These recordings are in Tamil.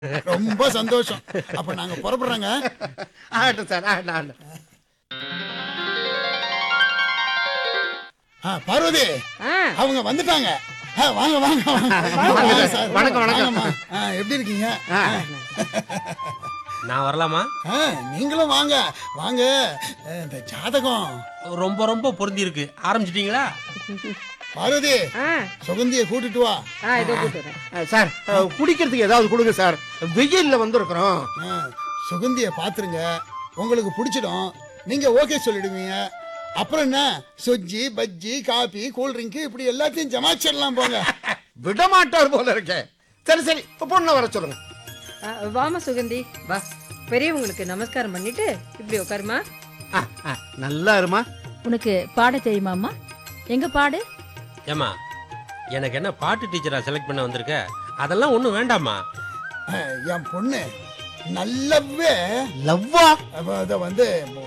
ரொம்ப சந்தோஷம் அப்ப நாங்க புறப்படுறோங்க ஆகட்டும் சார் ஆகட்டும் ஆகட்டும் ஆ, பார்வதி ஆ அவங்க வந்துட்டாங்க ஆ, வாங்க வாங்க வாங்க வாங்க சார். வணக்கம், வணக்கம். வாங்கம்மா. ஆ, எப்படி இருக்கீங்க ஆ. நான் வரலாமா ஆ, நீங்களும் வாங்க வாங்க ஆ, இந்த ஜாதகம் ரொம்ப ரொம்ப பொருந்தி இருக்கு ஆரம்பிச்சிட்டீங்களா பார்வதி ஆ சுகந்தியை கூட்டிட்டு வா ஆ இதோ கூட்டு வரேன் ஆ, சார் ஆ, குடிக்கிறதுக்கு ஏதாவது கொடுங்க சார் வெயில்ல வந்திருக்கிறோம் ஆ, சுகந்தியை பாத்துருங்க உங்களுக்கு பிடிச்சிடும் நீங்க ஓகே சொல்லிடுவீங்க அப்புறம் என்ன sojji bajji coffee cool drink இப்படி எல்லாத்தையும் ஜமாச்சிடலாம் போங்க விட மாட்டார் போல இருக்கே சரி சரி இப்ப பொண்ணை வர சொல்லுங்க ஆ, வாமா சுகந்தி வா பெரியவங்களுக்கு நமஸ்காரம் பண்ணிட்டு இப்படி உட்காருமா ஆ, ஆ, நல்லா இருமா உனக்கு பாட தெரியுமாம்மா எங்க பாடு ஏமா எனக்கு என்ன பாட்டு டீச்சரா செலக்ட் பண்ண வந்திருக்க அதெல்லாம் ஒன்றும் வேண்டாமா ஆ, என் பொண்ணு நல்லாவே லவ்வா அப்ப அத வந்து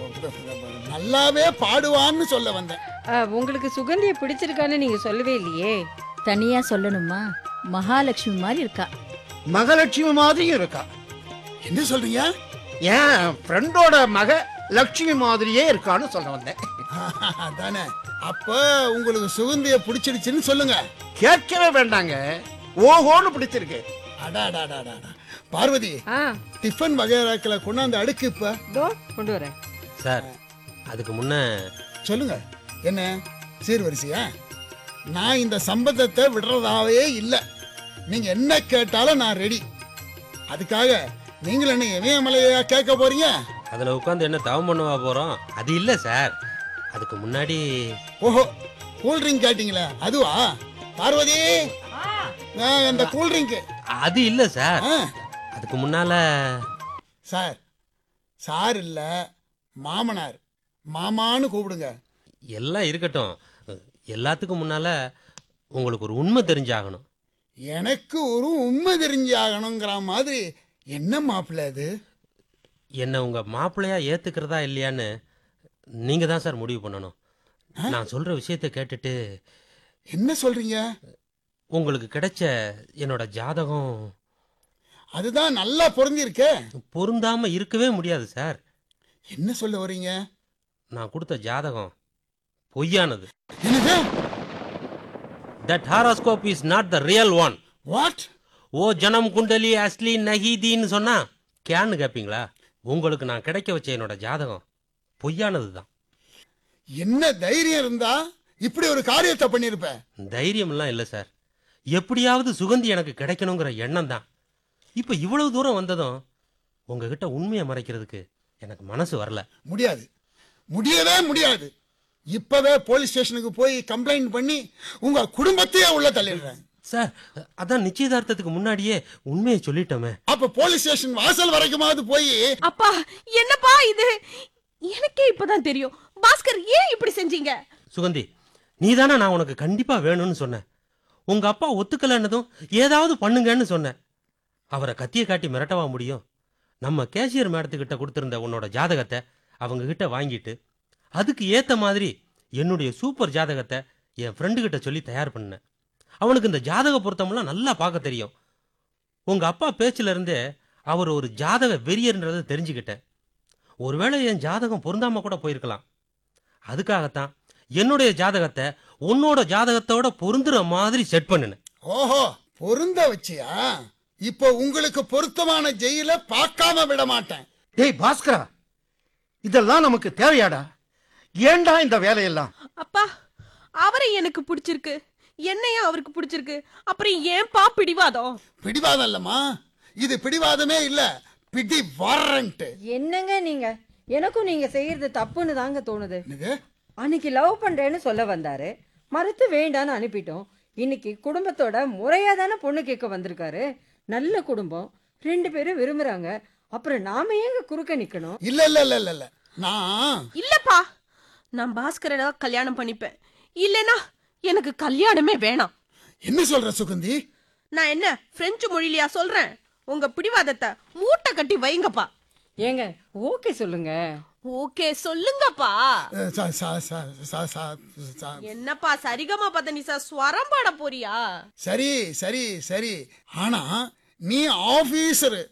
நல்லாவே பாடுவான்னு சொல்ல வந்தேன் ஆ, உங்களுக்கு சுகந்தியை பிடிச்சிருக்கான்னு நீங்க சொல்லவே இல்லையே தனியா சொல்லணுமா மகாலட்சுமி மாதிரி இருக்கா மகலட்சுமி மாதிரியும் இருக்கா என்ன சொல்றீங்க என் ஃப்ரெண்டோட மக லட்சுமி மாதிரியே இருக்கான்னு சொல்ல வந்தேன் தானே அப்ப உங்களுக்கு சுகந்திய பிடிச்சிடுச்சுன்னு சொல்லுங்க கேட்கவே வேண்டாங்க ஓஹோன்னு பிடிச்சிருக்கு அடாடாடாடா பார்வதி ஆ டிஃபன் வகைராக்களை கொண்டாந்து அடுக்கு இப்ப இதோ கொண்டு வரேன் சார் அதுக்கு முன்ன சொல்லுங்க என்ன சீர்வரிசையா நான் இந்த சம்பந்தத்தை விடுறதாவே இல்லை நீங்க என்ன கேட்டாலும் நான் ரெடி அதுக்காக நீங்கள் என்ன இமயமலையா கேட்க போறீங்க அதில் உட்காந்து என்ன தவம் பண்ணவா போகிறோம் அது இல்லை சார் அதுக்கு முன்னாடி ஓஹோ கூல் ட்ரிங்க் கேட்டீங்களே அதுவா பார்வதி ஆ, அந்த கூல் ட்ரிங்க் அது இல்லை சார் அதுக்கு முன்னால சார் சார் இல்ல மாமனார் மாமான்னு கூப்பிடுங்க எல்லாம் இருக்கட்டும் எல்லாத்துக்கும் முன்னால உங்களுக்கு ஒரு உண்மை தெரிஞ்சாகணும் எனக்கு ஒரு உண்மை தெரிஞ்சாகணுங்கிற மாதிரி என்ன மாப்பிள்ள அது என்னை உங்க மாப்பிள்ளையா ஏத்துக்கிறதா இல்லையான்னு நீங்க தான் சார் முடிவு பண்ணணும் நான் சொல்ற விஷயத்தை கேட்டுட்டு என்ன சொல்றீங்க உங்களுக்கு கிடைச்ச என்னோட ஜாதகம் அதுதான் நல்லா பொருந்திருக்கே பொருந்தாம இருக்கவே முடியாது சார் என்ன சொல்ல வர்றீங்க நான் கொடுத்த ஜாதகம் பொய்யானது என்னது that horoscope is not the real one what ஓ ஜனம் குண்டலி அஸ்லி நஹீதின்னு சொன்னா கேன்னு கேட்பீங்களா உங்களுக்கு நான் கிடைக்க வச்ச என்னோட ஜாதகம் பொய்யானது தான் என்ன தைரியம் இருந்தா இப்படி ஒரு காரியத்தை பண்ணிருப்ப தைரியமெல்லாம் இல்லை சார் எப்படியாவது சுகந்தி எனக்கு கிடைக்கணுங்கிற எண்ணம் தான் இப்போ இவ்வளவு தூரம் வந்ததும் உங்ககிட்ட உண்மையை மறைக்கிறதுக்கு எனக்கு மனசு வரல முடியாது முடியவே முடியாது இப்பவே போலீஸ் ஸ்டேஷனுக்கு போய் கம்ப்ளைண்ட் பண்ணி உங்க குடும்பத்தையே உள்ள தள்ளிடுறேன் சார் அதான் நிச்சயதார்த்தத்துக்கு முன்னாடியே உண்மையை சொல்லிட்டோமே அப்ப போலீஸ் ஸ்டேஷன் வாசல் வரைக்குமாவது போய் அப்பா என்னப்பா இது எனக்கே இப்பதான் தெரியும் பாஸ்கர் ஏன் இப்படி செஞ்சீங்க சுகந்தி நீதானே நான் உனக்கு கண்டிப்பா வேணும்னு சொன்னேன் உங்க அப்பா ஒத்துக்கலன்னதும் ஏதாவது பண்ணுங்கன்னு சொன்னேன் அவரை கத்தியை காட்டி மிரட்டவா முடியும் நம்ம கேஷியர் மேடத்துக்கிட்ட கொடுத்திருந்த உன்னோட ஜாதகத்தை அவங்க கிட்ட வாங்கிட்டு அதுக்கு ஏத்த மாதிரி என்னுடைய சூப்பர் ஜாதகத்தை என் ஃப்ரெண்டு கிட்ட சொல்லி தயார் பண்ணேன் அவனுக்கு இந்த ஜாதக பொருத்தமெல்லாம் நல்லா பார்க்க தெரியும் உங்க அப்பா பேச்சுல இருந்தே அவர் ஒரு ஜாதக வெறியர்ன்றதை தெரிஞ்சுக்கிட்டேன் ஒருவேளை என் ஜாதகம் பொருந்தாம கூட போயிருக்கலாம் அதுக்காகத்தான் என்னுடைய ஜாதகத்தை உன்னோட ஜாதகத்தோட பொருந்துற மாதிரி செட் பண்ணினேன் ஓஹோ பொருந்த வச்சியா இப்போ உங்களுக்கு பொருத்தமான ஜெயில பார்க்காம விட மாட்டேன் டேய் பாஸ்கரா இதெல்லாம் நமக்கு தேவையாடா ஏன்டா இந்த வேலையெல்லாம் அப்பா அவரை எனக்கு பிடிச்சிருக்கு என்னையும் அவருக்கு பிடிச்சிருக்கு அப்புறம் ஏன்பா பிடிவாதம் பிடிவாதம் இல்லம்மா இது பிடிவாதமே இல்ல பிடி வாரண்ட் என்னங்க நீங்க எனக்கும் நீங்க செய்யறது தப்புன்னு தாங்க தோணுது என்னது அன்னைக்கு லவ் பண்றேன்னு சொல்ல வந்தாரு மறுத்து வேண்டான்னு அனுப்பிட்டோம் இன்னைக்கு குடும்பத்தோட முறையா தானே பொண்ணு கேட்க வந்திருக்காரு நல்ல குடும்பம் ரெண்டு பேரும் விரும்புறாங்க அப்புறம் நாம ஏங்க குறுக்க நிக்கணும் இல்ல இல்ல இல்ல இல்ல இல்ல நான் இல்லப்பா நான் பாஸ்கரை தான் கல்யாணம் பண்ணிப்பேன் இல்லைனா எனக்கு கல்யாணமே வேணாம் என்ன சொல்ற சுகந்தி நான் என்ன பிரெஞ்சு மொழியிலயா சொல்றேன் உங்க பிடிவாதத்தை மூட்டை கட்டி வைங்கப்பா ஏங்க ஓகே சொல்லுங்க ஓகே சொல்லுங்கப்பா அஹ், ச- ச- ச- ச- ச- ச- என்னப்பா சரிகமா பதனிசா ஸ்வரம் பாட போறியா சரி சரி சரி ஆனா நீ ஆபீசர்